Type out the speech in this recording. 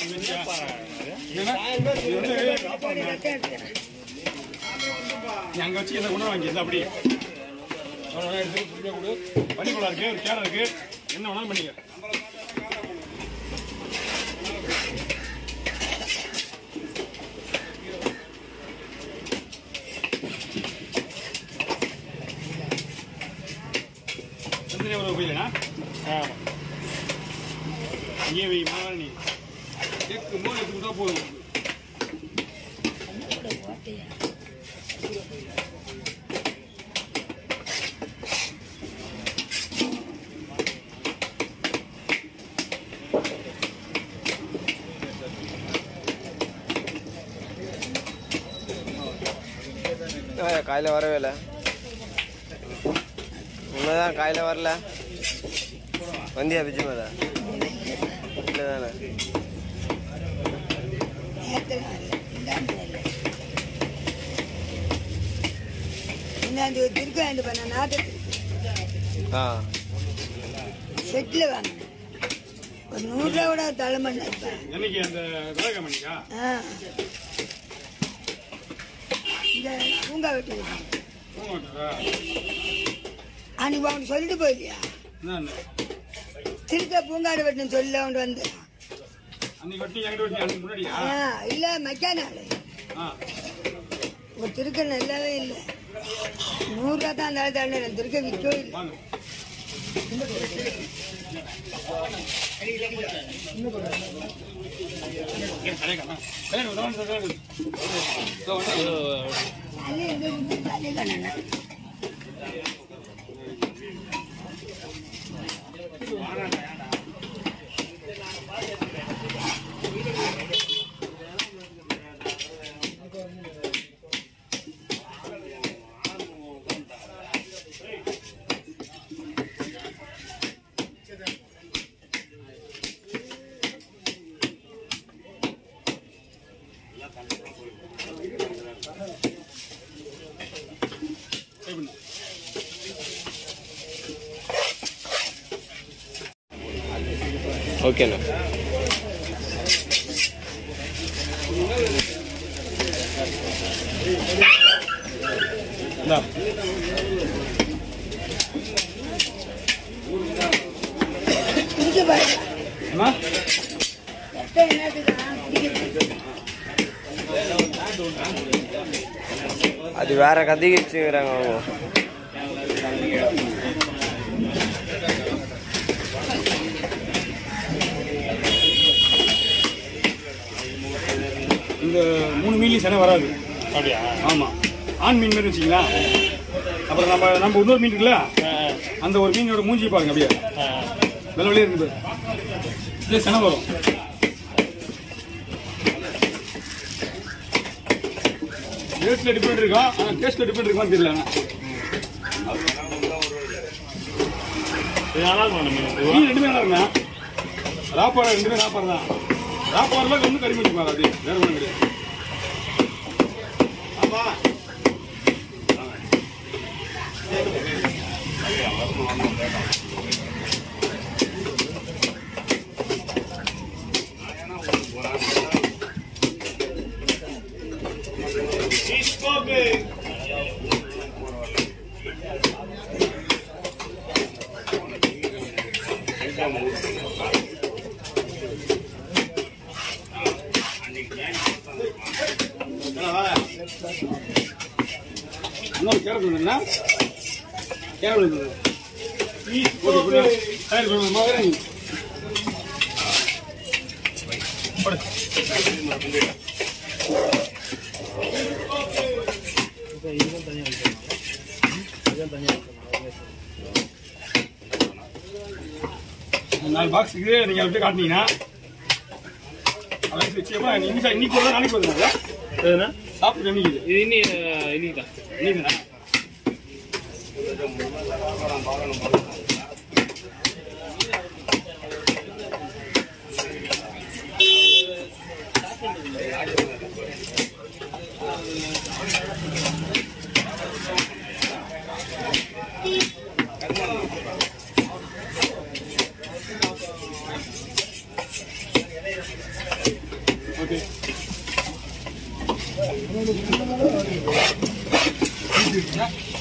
என்னன்னா, இது வந்து நீ அங்க வச்சு இந்த உணவு வாங்கி இந்த அப்படியே அவ்வளவுதான் எடுத்து புளியா கொடு பனிக்குழா இருக்கு ஒரு கேரம் இருக்கு என்ன வேணாலும் பண்ணிக்க சந்திரே ஒரு போயிலனா இங்கே வை மாவன நீ கேக்கு மூணு எடுத்து தான் போதும் காலையில் வரவே இல்லை உண்மைதான் காலையில் வரல வந்தியா பிஜு மேல இல்லை தானே இந்தாண்டு திருக்க வேண்டு பண்ண நாட்டு ஆ செட்டில் வாங்கினேன் ஒரு நூறுரூவா கூட தலைமண்ண இருப்பேன் என்னைக்கு அந்த விலகமணிக்கா ஆ இந்த பூங்கா வெட்டி பூங்கோட்டா அன்னைக்கு அவனுக்கு சொல்லிட்டு போயிலையா என்ன திருக்க பூங்காடு வெட்டணும் சொல்ல அவன் வந்து அன்னைக்கு வட்டி என்கிட்ட வட்டி அன்னைக்கு முன்னாடியா ஆ இல்லை மெக்கானாள் ஆ ஒரு திருக்க நல்லாவே இல்லை நூறுரூவா தான் அந்த தண்ணி திருக்க விற்கவே இல்லை வாங்க தண்ணி எங்க தண்ணி கண்ணா ஓகேண்ணா இந்தா குடிக்க பாருங்க அம்மா எத்தனை என்னத்துக்கு குடிக்க அது வேற கதைக்கு வச்சுக்கிறாங்க அவங்க இந்த மூணு மீன்லையும் செனை வராது அப்படியா ஆமா ஆண் மீன் மாதிரி வச்சுங்களா அப்புறம் நம்ம நம்ம இன்னொரு மீன் இருக்குல்ல அந்த ஒரு மீனோட மூஞ்சி பாருங்க அப்படியே வெள்ள வெளியே இருக்குது இதே செனை வரும் ரேட்ல டிபெண்ட் இருக்கும் ஆனா டேஸ்ட்ல டிபெண்ட் இருக்குமான்னு தெரியல ஆனா. மீன் ரெண்டுமே நல்லா இருக்குங்க ராப்பாறை ரெண்டுமே ராப்பாறை தான் ராப்பாறைல ஒன்றும் கறி வச்சு பாரு அது வேற ஒன்றும் கிடையாது ஆமா இன்னொரு கேரட் வந்துருந்தா கேரட் வந்துருந்தது ஓகே குடு. சரி, குடு, மகனே. போடு. நாலு பாக்ஸ் இருக்குது நீங்க அப்படியே காட்டினீங்கன்னா அதான் நிச்சயமா இன்னைக்கு இன்னைக்கு ஒரு நாள் நாளைக்கு வருதுங்களா சாப்பிட்டு என்னைக்கு இது இனி இன்னைக்கு தான் இன்னைக்கு ரைட்டு